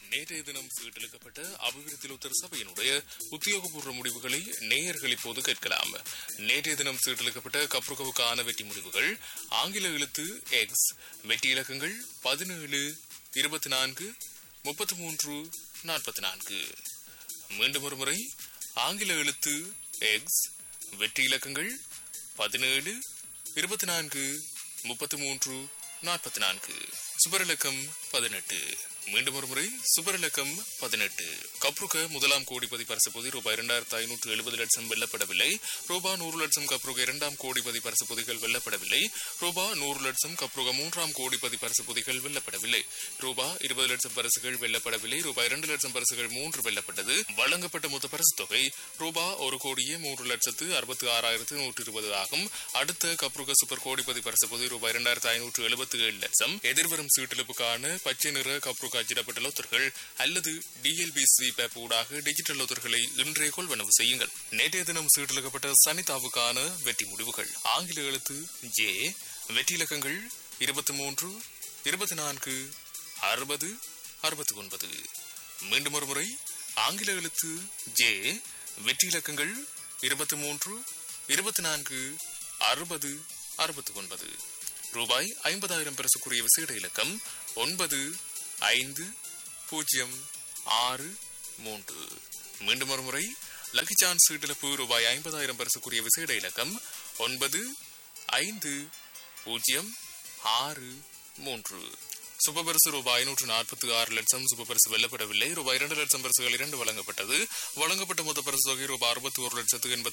நேற்றைய தினம் சீட்டளிக்கப்பட்ட அபிவிருத்தி உத்தர சபையினுடைய உத்தியோகபூர்வ முடிவுகளை நேயர்கள் இப்போது கேட்கலாம் நேற்றைய தினம் சீட்டளிக்கப்பட்ட கப்ருகவுக்கான வெற்றி முடிவுகள் ஆங்கில எழுத்து எக்ஸ் வெற்றி இலக்கங்கள் பதினேழு இருபத்தி நான்கு முப்பத்தி மூன்று நாற்பத்தி நான்கு மீண்டும் ஒரு முறை ஆங்கில எழுத்து எக்ஸ் வெற்றி இலக்கங்கள் பதினேழு இருபத்தி நான்கு முப்பத்தி மூன்று நாற்பத்தி நான்கு சுபரிலக்கம் பதினெட்டு மீண்டும் ஒரு முறை சுபரிலக்கம் பதினெட்டு கப்ருக முதலாம் கோடிபதி பரிசு பொதி ரூபாய் இரண்டாயிரத்து ஐநூற்று எழுபது லட்சம் வெல்லப்படவில்லை ரூபா நூறு லட்சம் கப்ருக இரண்டாம் கோடிபதி பரிசு பொதிகள் வெல்லப்படவில்லை ரூபா நூறு லட்சம் கப்ருக மூன்றாம் கோடிபதி பரிசு பொதிகள் வெல்லப்படவில்லை ரூபா இருபது லட்சம் பரிசுகள் வெல்லப்படவில்லை ரூபாய் இரண்டு லட்சம் பரிசுகள் மூன்று வெல்லப்பட்டது வழங்கப்பட்ட மொத்த பரிசு தொகை ரூபா ஒரு கோடியே மூன்று லட்சத்து அறுபத்தி ஆறாயிரத்து நூற்று இருபது ஆகும் அடுத்த கப்ருக சூப்பர் கோடிபதி பரிசு பொதி ரூபாய் இரண்டாயிரத்து ஐநூற்று எழுபத்தி ஏழு லட்சம் எதிர்வரும் சீட்டெழுப்புக்கான பச்சை நிற கப்ருக அச்சிடப்பட்ட லோத்தர்கள் அல்லது டிஎல்பி ஸ்வீப் ஊடாக டிஜிட்டல் லோத்தர்களை இன்றைய கொள்வனவு செய்யுங்கள் நேற்றைய தினம் சீட்டெழுக்கப்பட்ட சனிதாவுக்கான வெற்றி முடிவுகள் ஆங்கில எழுத்து ஜே வெற்றி இலக்கங்கள் இருபத்தி மூன்று இருபத்தி நான்கு அறுபது அறுபத்தி ஒன்பது மீண்டும் ஒரு முறை ஆங்கில எழுத்து ஜே வெற்றி இலக்கங்கள் இருபத்தி மூன்று இருபத்தி நான்கு அறுபது அறுபத்தி ஒன்பது ரூபாய் ஐம்பதாயிரம் பெருசுக்குரிய விசேட இலக்கம் ஒன்பது ஐந்து பூஜ்ஜியம் ஆறு மூன்று மீண்டும் ஒரு முறை லக்கி சான்ஸ் சீட்டிழப்பு ரூபாய் ஐம்பதாயிரம் பரிசுக்குரிய விசேட இலக்கம் ஒன்பது ஐந்து பூஜ்ஜியம் ஆறு மூன்று சுபபரிசு ரூபாய் ஐநூற்று நாற்பத்தி ஆறு லட்சம் சுபபரிசு வெல்லப்படவில்லை ரூபாய் இரண்டு லட்சம் பரிசுகள் இரண்டு வழங்கப்பட்டது வழங்கப்பட்ட மொத்த பரிசு தொகை ரூபாய் அறுபத்தி ஒரு லட்சத்து எண்பத்தி